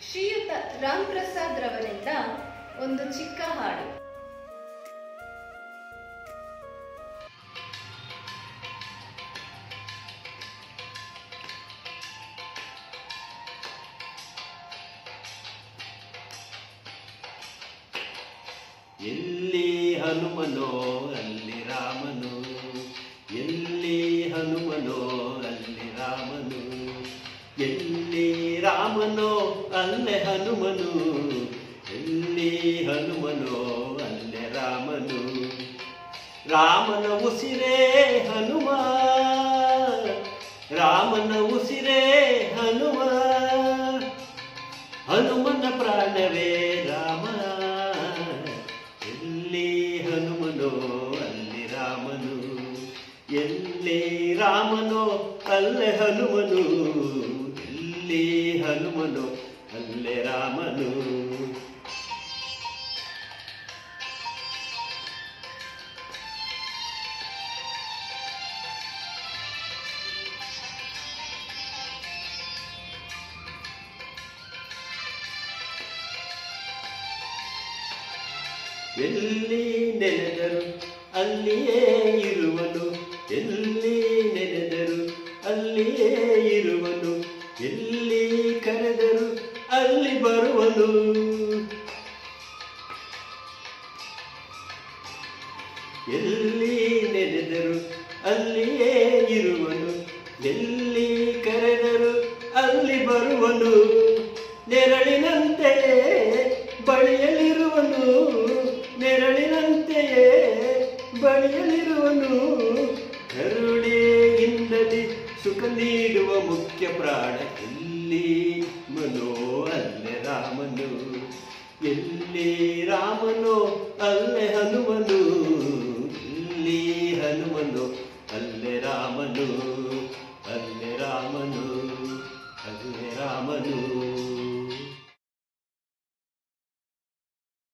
ಶ್ರೀಯುತ ರಾಮ್ ಪ್ರಸಾದ್ ರವರಿಂದ ಒಂದು ಚಿಕ್ಕ ಹಾಡು ಎಲ್ಲಿ ಹನುಮನೋ ಅಲ್ಲಿ ರಾಮನು ಎಲ್ಲಿ ಹನುಮನೋ ಅಲ್ಲಿ ರಾಮನು ಎಲ್ಲಿ ರಾಮನೋ ಅಲ್ಲೇ ಹನುಮನು ಎಲ್ಲಿ ಹನುಮನೋ ಅಲ್ಲೇ ರಾಮನು ರಾಮನ ಉಸಿರೇ ಹನುಮ ರಾಮನ ಉಸಿರೇ ಹನುಮ ಹನುಮನ ಪ್ರಾಣವೇ ರಾಮ ಎಲ್ಲಿ ಹನುಮನೋ ಅಲ್ಲಿ ರಾಮನು ಎಲ್ಲಿ ರಾಮನೋ ಅಲ್ಲೇ ಹನುಮನು ಎಲ್ಲಿ ಹನುಮನೋ ಅಲ್ಲೇ ರಾಮನು ಎಲ್ಲಿ ನೆನೆದರು ಅಲ್ಲಿಯೇ ಇರುವನು ಎಲ್ಲಿ ನೆನೆದರು ಅಲ್ಲಿಯೇ ಇರುವನು ಎಲ್ಲಿ ಕರೆದರು ಅಲ್ಲಿ ಬರುವನು ಎಲ್ಲಿ ನೆನೆದರು ಅಲ್ಲಿಯೇ ಇರುವನು ಎಲ್ಲಿ ಕರೆದರು ಅಲ್ಲಿ ಬರುವನು ನೆರಳಿನಂತೆಯೇ ಬಳಿಯಲಿರುವನು ನೆರಳಿನಂತೆಯೇ ಬಳಿಯಲಿರುವನು ಕರುಣೆಯಿಂದಲೇ ಸುಖ ನೀಡುವ ಮುಖ್ಯ ಪ್ರಾಣ ಎಲ್ಲಿ ಮನೋ ಅಲ್ಲೇ ರಾಮನು ಎಲ್ಲಿ ರಾಮನೋ ಅಲ್ಲೇ ಹನುಮನು ಎಲ್ಲಿ ಹನುಮನು ಅಲ್ಲೇ ರಾಮನು ಅಲ್ಲೇ ರಾಮನು ಅಲ್ಲೇ ರಾಮನು